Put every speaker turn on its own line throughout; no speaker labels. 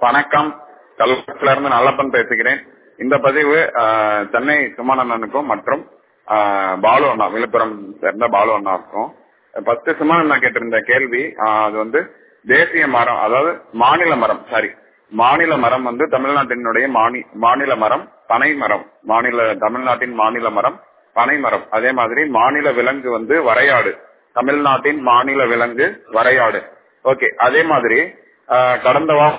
வணக்கம் கள்ளக்குளத்துல இருந்து நல்லப்பன் பேசுகிறேன் இந்த பதிவு ஆஹ், சென்னை சுமானந்தனுக்கும் மற்றும் ஆஹ், பாலு அண்ணா விழுப்புரம் சேர்ந்த பாலு அண்ணாவுக்கும் ஃபர்ஸ்ட் சுமானந்தா கேட்டிருந்த கேள்வி ஆஹ், அது வந்து தேசிய மரம் அதாவது மாநில மரம் சாரி மாநில மரம் வந்து தமிழ்நாட்டினுடைய மானி- மாநில மரம் பனை மரம் மாநில தமிழ்நாட்டின் மாநில மரம் பனை மரம் அதே மாதிரி மாநில விலங்கு வந்து வரையாடு தமிழ்நாட்டின் மாநில விலங்கு வரையாடு ஓகே அதே மாதிரி ஆஹ், கடந்த வாரம்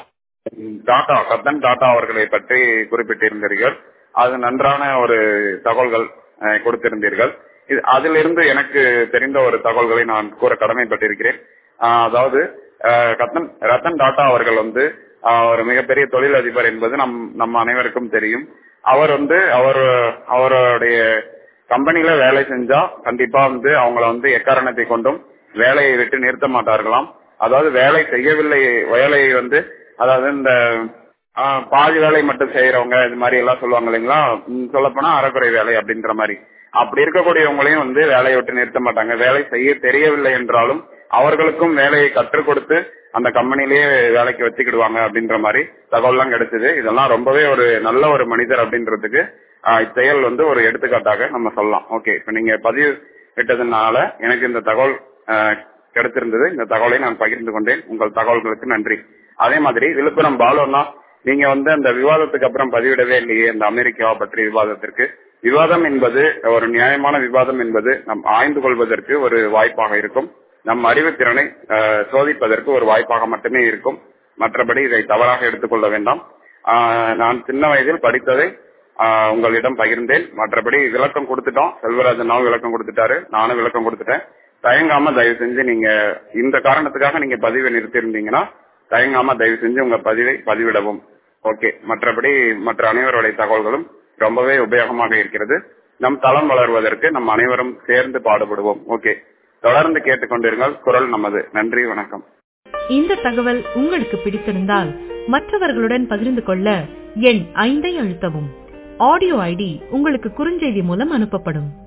டாடா ரத்தன் டாடா அவர்களை பற்றி குறிப்பிட்டிருந்தீர்கள் அது நன்றான ஒரு தகவல்கள் அஹ், கொடுத்திருந்தீர்கள் இது அதிலிருந்து எனக்கு தெரிந்த ஒரு தகவல்களை நான் கூற கடமைப்பட்டிருக்கிறேன் ஆஹ், அதாவது ஆஹ், ரத்தன் ரத்தன் டாடா அவர்கள் வந்து ஆஹ், ஒரு மிகப்பெரிய தொழிலதிபர் என்பது நம் நம்ம அனைவருக்கும் தெரியும் அவர் வந்து அவர் அவருடைய கம்பெனில வேலை செஞ்சா கண்டிப்பா வந்து அவங்கள வந்து எக்காரணத்தை கொண்டும் வேலையை விட்டு நிறுத்த மாட்டார்களாம் அதாவது வேலை செய்யவில்லை வேலையை வந்து அதாவது இந்த ஆஹ், பாதி வேலை மட்டும் செய்யறவங்க இது மாதிரி எல்லாம் சொல்லுவாங்க இல்லைங்களா சொல்ல போனா அறக்குறை வேலை அப்படின்ற மாதிரி அப்படி இருக்கக்கூடியவங்களையும் வந்து வேலையை விட்டு நிறுத்த மாட்டாங்க வேலை செய்ய தெரியவில்லை என்றாலும் அவர்களுக்கும் வேலையை கற்றுக் கொடுத்து அந்த கம்பெனிலேயே வேலைக்கு வச்சுக்கிடுவாங்க அப்படின்ற மாதிரி தகவல்லாம் கிடைச்சது இதெல்லாம் ரொம்பவே ஒரு நல்ல ஒரு மனிதர் அப்படின்றதுக்கு ஆஹ், இச்செயல் வந்து ஒரு எடுத்துக்காட்டாக நம்ம சொல்லலாம் ஓகே இப்ப நீங்க பதிவு விட்டதுனால எனக்கு இந்த தகவல் ஆஹ், கிடைச்சிருந்தது இந்த தகவலை நான் பகிர்ந்து கொண்டேன் உங்கள் தகவல்களுக்கு நன்றி அதே மாதிரி விழுப்புரம் பாலுன்னா நீங்க வந்து அந்த விவாதத்துக்கு அப்புறம் பதிவிடவே இல்லையே இந்த அமெரிக்கா பற்றிய விவாதத்திற்கு விவாதம் என்பது ஒரு நியாயமான விவாதம் என்பது நம் ஆய்ந்து கொள்வதற்கு ஒரு வாய்ப்பாக இருக்கும் நம் அறிவுத்திறனை ஆஹ், சோதிப்பதற்கு ஒரு வாய்ப்பாக மட்டுமே இருக்கும் மற்றபடி இதை தவறாக எடுத்துக்கொள்ள வேண்டாம் ஆஹ், நான் சின்ன வயதில் படித்ததை ஆஹ், உங்களிடம் பகிர்ந்தேன் மற்றபடி விளக்கம் கொடுத்துட்டோம் செல்வராஜனாவும் விளக்கம் கொடுத்துட்டாரு நானும் விளக்கம் கொடுத்துட்டேன் தயங்காம தயவு செஞ்சு நீங்க இந்த காரணத்துக்காக நீங்க பதிவை நிறுத்தியிருந்தீங்கன்னா தயங்காம தயவு செஞ்சு உங்க பதிவை பதிவிடவும் ஓகே மற்றபடி மற்ற அனைவருடைய தகவல்களும் ரொம்பவே உபயோகமாக இருக்கிறது நம் தளம் வளர்வதற்கு நம் அனைவரும் சேர்ந்து பாடுபடுவோம் ஓகே தொடர்ந்து கேட்டுக்கொண்டிருங்கள் குரல் நமது நன்றி வணக்கம்
இந்த தகவல் உங்களுக்கு பிடித்திருந்தால் மற்றவர்களுடன் பகிர்ந்து கொள்ள எண் ஐந்தை அழுத்தவும் ஆடியோ ஐடி உங்களுக்கு குறுஞ்செய்தி மூலம் அனுப்பப்படும்